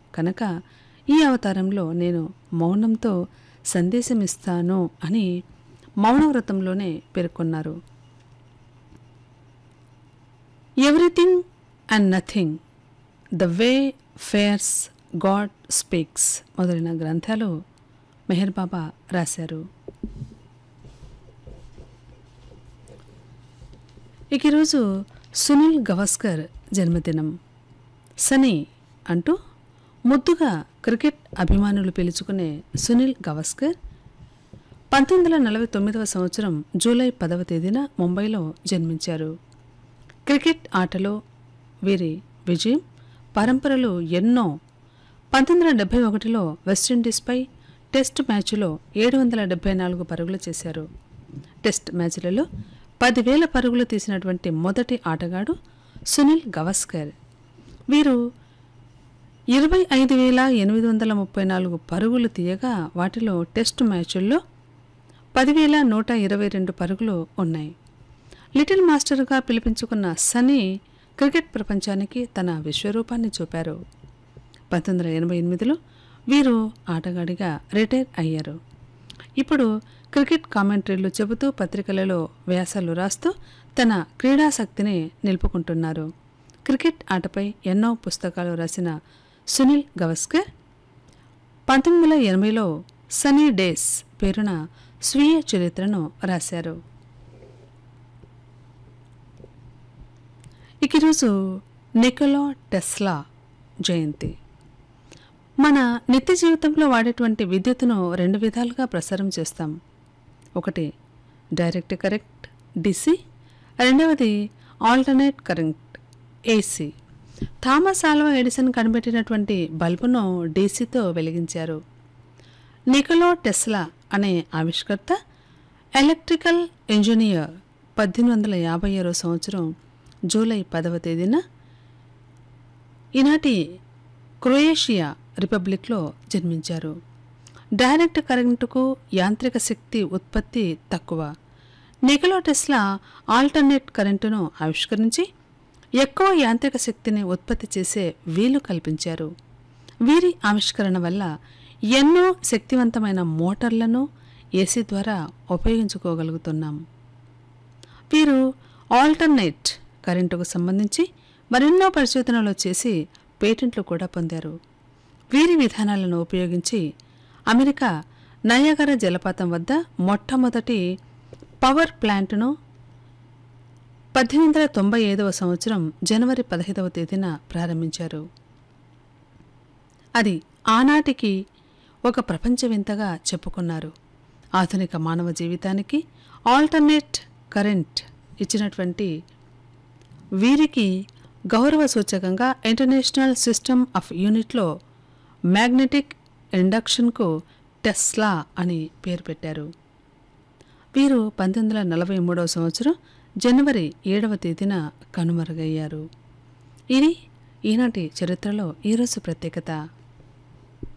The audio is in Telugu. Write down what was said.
కనుక ఈ అవతారంలో నేను మౌనంతో సందేశమిస్తాను అని మౌనవ్రతంలోనే పేర్కొన్నారు everything and nothing the way fares God speaks మొదలైన గ్రంథాలు మెహర్ బాబా రాశారు ఇక ఈరోజు సునీల్ గవాస్కర్ జన్మదినం సనీ అంటూ ముద్దుగా క్రికెట్ అభిమానులు పిలుచుకునే సునీల్ గవాస్కర్ పంతొమ్మిది వందల నలభై తొమ్మిదవ సంవత్సరం జూలై పదవ తేదీన ముంబైలో జన్మించారు క్రికెట్ ఆటలో వీరి విజయం పరంపరలు ఎన్నో పంతొమ్మిది వందల డెబ్బై ఒకటిలో వెస్టిండీస్పై టెస్ట్ మ్యాచ్లో ఏడు వందల డెబ్బై నాలుగు పరుగులు చేశారు టెస్ట్ మ్యాచ్లలో పదివేల పరుగులు తీసినటువంటి మొదటి ఆటగాడు సునీల్ గవాస్కర్ వీరు ఇరవై ఐదు వేల ఎనిమిది వందల ముప్పై నాలుగు పరుగులు తీయగా వాటిలో టెస్ట్ మ్యాచుల్లో పదివేల నూట ఇరవై రెండు పరుగులు ఉన్నాయి లిటిల్ మాస్టర్గా పిలిపించుకున్న సనీ క్రికెట్ ప్రపంచానికి తన విశ్వరూపాన్ని చూపారు పంతొమ్మిది వందల ఎనభై ఎనిమిదిలో వీరు ఆటగాడిగా రిటైర్ అయ్యారు ఇప్పుడు క్రికెట్ కామెంటరీలు చెబుతూ పత్రికలలో వ్యాసాలు రాస్తూ తన క్రీడాశక్తిని నిలుపుకుంటున్నారు క్రికెట్ ఆటపై ఎన్నో పుస్తకాలు రాసిన సునీల్ గవస్కర్ పంతొమ్మిది వందల ఎనభైలో సనీ డేస్ పేరున స్వీయ చరిత్రను రాశారు ఇక ఈరోజు నికోలా టెస్లా జయంతి మన నిత్య జీవితంలో వాడేటువంటి విద్యుత్తును రెండు విధాలుగా ప్రసారం చేస్తాం ఒకటి డైరెక్ట్ కరెంట్ డిసి రెండవది alternate current AC Thomas Alva Edison కనిపెట్టినటువంటి బల్బును డీసీతో వెలిగించారు నికోలో టెస్లా అనే ఆవిష్కర్త ఎలక్ట్రికల్ ఇంజనీర్ పద్దెనిమిది వందల యాభై ఆరో సంవత్సరం జూలై పదవ తేదీన ఈనాటి క్రొయేషియా రిపబ్లిక్లో జన్మించారు డైరెక్ట్ కరెంటుకు యాంత్రిక శక్తి ఉత్పత్తి తక్కువ నికలో టెస్లా ఆల్టర్నేట్ కరెంటును ఆవిష్కరించి ఎక్కువ యాంత్రిక శక్తిని ఉత్పత్తి చేసే వీలు కల్పించారు వీరి ఆవిష్కరణ వల్ల ఎన్నో శక్తివంతమైన మోటార్లను ఏసీ ద్వారా ఉపయోగించుకోగలుగుతున్నాం వీరు ఆల్టర్నేట్ కరెంటుకు సంబంధించి మరెన్నో పరిశోధనలు చేసి పేటెంట్లు కూడా పొందారు వీరి విధానాలను ఉపయోగించి అమెరికా నయాగర జలపాతం వద్ద మొట్టమొదటి పవర్ ప్లాంట్ను పద్దెనిమిది వందల తొంభై ఐదవ సంవత్సరం జనవరి పదహైదవ తేదీన ప్రారంభించారు అది ఆనాటికి ఒక ప్రపంచ వింతగా చెప్పుకున్నారు ఆధునిక మానవ జీవితానికి ఆల్టర్నేట్ కరెంట్ ఇచ్చినటువంటి వీరికి గౌరవ సూచకంగా ఇంటర్నేషనల్ సిస్టమ్ ఆఫ్ యూనిట్లో మ్యాగ్నెటిక్ ఇండక్షన్కు టెస్లా అని పేరు పెట్టారు వీరు పంతొమ్మిది వందల నలభై మూడవ సంవత్సరం జనవరి ఏడవ తేదీన కనుమరుగయ్యారు ఇది ఈనాటి చరిత్రలో ఈరోజు ప్రత్యేకత